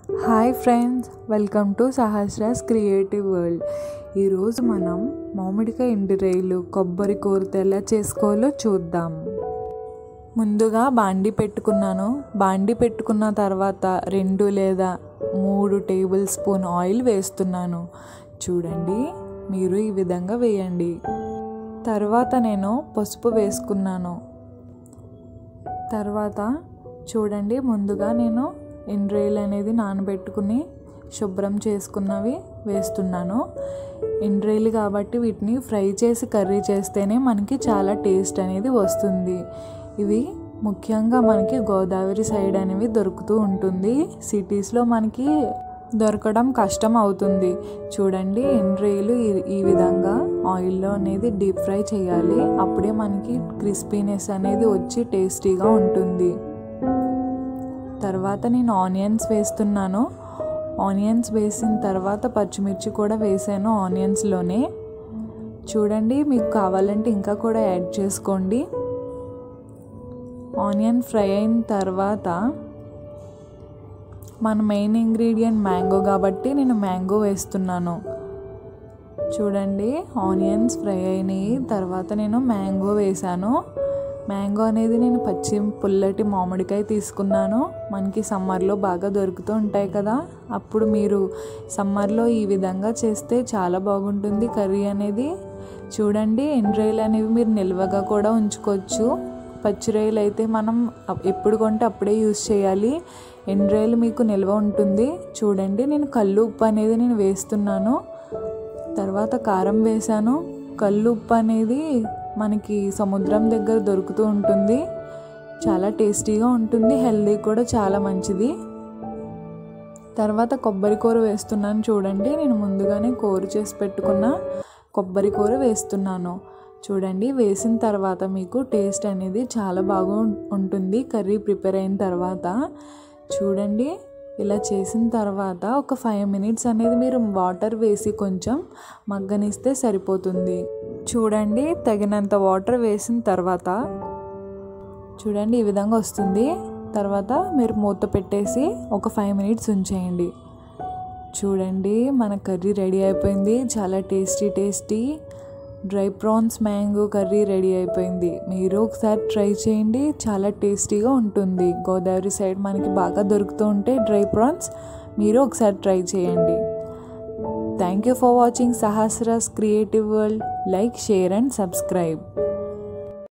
hi friends welcome to Sahasra's creative world ఈరోజు మనం మామిడికాయ ఎండురేలు కొబ్బరి కూరతో ఎలా చేసుకోవాలో చూద్దాం ముందుగా బాండి పెట్టుకున్నాను బాండి పెట్టుకున్న తర్వాత రెండు లేదా మూడు టేబుల్ స్పూన్ ఆయిల్ వేస్తున్నాను చూడండి మీరు ఈ విధంగా వేయండి తర్వాత నేను పసుపు వేసుకున్నాను తర్వాత చూడండి ముందుగా నేను ఎండ్రాయిల్ అనేది నానబెట్టుకుని శుభ్రం చేసుకున్నవి వేస్తున్నాను ఎండ్రాయిల్ కాబట్టి వీటిని ఫ్రై చేసి కర్రీ చేస్తేనే మనకి చాలా టేస్ట్ అనేది వస్తుంది ఇవి ముఖ్యంగా మనకి గోదావరి సైడ్ అనేవి దొరుకుతూ ఉంటుంది సిటీస్లో మనకి దొరకడం కష్టం అవుతుంది చూడండి ఎండ్రాయిలు ఈ విధంగా ఆయిల్లో అనేది డీప్ ఫ్రై చేయాలి అప్పుడే మనకి క్రిస్పీనెస్ అనేది వచ్చి టేస్టీగా ఉంటుంది తర్వాత నేను ఆనియన్స్ వేస్తున్నాను ఆనియన్స్ వేసిన తర్వాత పచ్చిమిర్చి కూడా వేసాను ఆనియన్స్లోనే చూడండి మీకు కావాలంటే ఇంకా కూడా యాడ్ చేసుకోండి ఆనియన్ ఫ్రై అయిన తర్వాత మన మెయిన్ ఇంగ్రీడియంట్ మ్యాంగో కాబట్టి నేను మ్యాంగో వేస్తున్నాను చూడండి ఆనియన్స్ ఫ్రై అయినాయి తర్వాత నేను మ్యాంగో వేసాను మ్యాంగో అనేది నేను పచ్చి పుల్లటి మామిడికాయ తీసుకున్నాను మనకి సమ్మర్లో బాగా దొరుకుతూ ఉంటాయి కదా అప్పుడు మీరు సమ్మర్లో ఈ విధంగా చేస్తే చాలా బాగుంటుంది కర్రీ అనేది చూడండి ఎండ్రాయిల్ అనేవి మీరు నిల్వగా కూడా ఉంచుకోవచ్చు పచ్చి రొయ్యలు అయితే మనం ఎప్పుడు కొంటే అప్పుడే యూస్ చేయాలి ఎండ్రాయిల్ మీకు నిల్వ ఉంటుంది చూడండి నేను కళ్ళు ఉప్పు అనేది నేను వేస్తున్నాను తర్వాత కారం వేసాను కళ్ళు ఉప్పు అనేది మనకి సముద్రం దగ్గర దొరుకుతూ ఉంటుంది చాలా టేస్టీగా ఉంటుంది హెల్దీ కూడా చాలా మంచిది తర్వాత కొబ్బరి కూర వేస్తున్నాను చూడండి నేను ముందుగానే కూర చేసి పెట్టుకున్న కొబ్బరి కూర వేస్తున్నాను చూడండి వేసిన తర్వాత మీకు టేస్ట్ అనేది చాలా బాగా ఉంటుంది కర్రీ ప్రిపేర్ అయిన తర్వాత చూడండి ఇలా చేసిన తర్వాత ఒక ఫైవ్ మినిట్స్ అనేది మీరు వాటర్ వేసి కొంచెం మగ్గనిస్తే సరిపోతుంది చూడండి తగినంత వాటర్ వేసిన తర్వాత చూడండి ఈ విధంగా వస్తుంది తర్వాత మీరు మూత పెట్టేసి ఒక ఫైవ్ మినిట్స్ ఉంచేయండి చూడండి మన కర్రీ రెడీ అయిపోయింది చాలా tasty tasty dry prawns mango curry ready అయిపోయింది మీరు ఒకసారి ట్రై చేయండి చాలా టేస్టీగా ఉంటుంది గోదావరి సైడ్ మనకి బాగా దొరుకుతూ ఉంటాయి డ్రై ప్రాన్స్ మీరు ఒకసారి ట్రై చేయండి thank you for watching Sahasra's creative world like share and subscribe